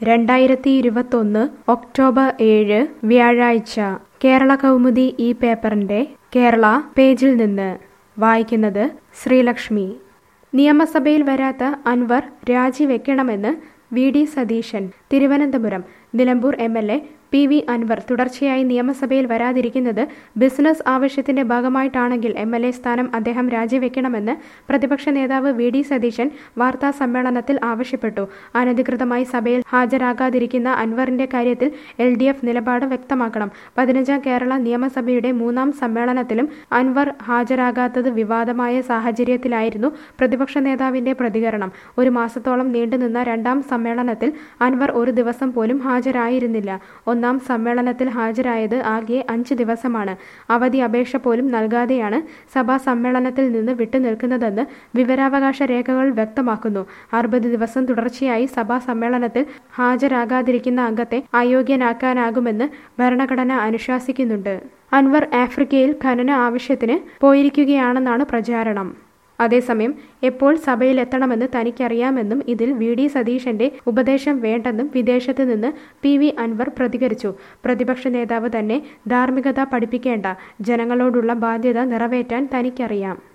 രണ്ടായിരത്തി ഇരുപത്തൊന്ന് ഒക്ടോബർ ഏഴ് വ്യാഴാഴ്ച കേരള കൗമുദി ഈ പേപ്പറിന്റെ കേരള പേജിൽ നിന്ന് വായിക്കുന്നത് ശ്രീലക്ഷ്മി നിയമസഭയിൽ വരാത്ത അൻവർ രാജിവെക്കണമെന്ന് V D Satheesan Thiruvananthapuram Nilambur M L A P V Anvar തുടർച്ചയായി നിയമസഭയിൽ വരാതിരിക്കുന്നത് ബിസിനസ് ആവശ്യത്തിന്റെ ഭാഗമായിട്ടാണെങ്കിൽ എം എൽ എ സ്ഥാനം അദ്ദേഹം രാജിവെക്കണമെന്ന് പ്രതിപക്ഷ നേതാവ് വി ഡി സതീശൻ വാർത്താ സമ്മേളനത്തിൽ ആവശ്യപ്പെട്ടു അനധികൃതമായി സഭയിൽ ഹാജരാകാതിരിക്കുന്ന അൻവറിന്റെ കാര്യത്തിൽ എൽ ഡി എഫ് നിലപാട് വ്യക്തമാക്കണം പതിനഞ്ചാം കേരള നിയമസഭയുടെ മൂന്നാം സമ്മേളനത്തിലും അൻവർ ഹാജരാകാത്തത് വിവാദമായ സാഹചര്യത്തിലായിരുന്നു പ്രതിപക്ഷ നേതാവിന്റെ പ്രതികരണം ഒരു മാസത്തോളം നീണ്ടുനിന്ന രണ്ടാം സമ്മേളനത്തിൽ അൻവർ ഒരു ദിവസം പോലും ഹാജരായിരുന്നില്ല ഒന്നാം സമ്മേളനത്തിൽ ഹാജരായത് ആകെ അഞ്ച് ദിവസമാണ് അവധി അപേക്ഷ പോലും നൽകാതെയാണ് സഭാ സമ്മേളനത്തിൽ നിന്ന് വിട്ടുനിൽക്കുന്നതെന്ന് വിവരാവകാശ രേഖകൾ വ്യക്തമാക്കുന്നു അറുപത് ദിവസം തുടർച്ചയായി സഭാ സമ്മേളനത്തിൽ ഹാജരാകാതിരിക്കുന്ന അംഗത്തെ അയോഗ്യനാക്കാനാകുമെന്ന് ഭരണഘടന അനുശാസിക്കുന്നുണ്ട് അൻവർ ആഫ്രിക്കയിൽ ഖനന ആവശ്യത്തിന് പോയിരിക്കുകയാണെന്നാണ് പ്രചാരണം അതേസമയം എപ്പോൾ സഭയിലെത്തണമെന്ന് തനിക്കറിയാമെന്നും ഇതിൽ വി ഡി സതീശന്റെ ഉപദേശം വേണ്ടെന്നും വിദേശത്ത് നിന്ന് പി വി അൻവർ പ്രതികരിച്ചു പ്രതിപക്ഷ നേതാവ് തന്നെ ധാർമ്മികത പഠിപ്പിക്കേണ്ട ജനങ്ങളോടുള്ള ബാധ്യത നിറവേറ്റാൻ തനിക്കറിയാം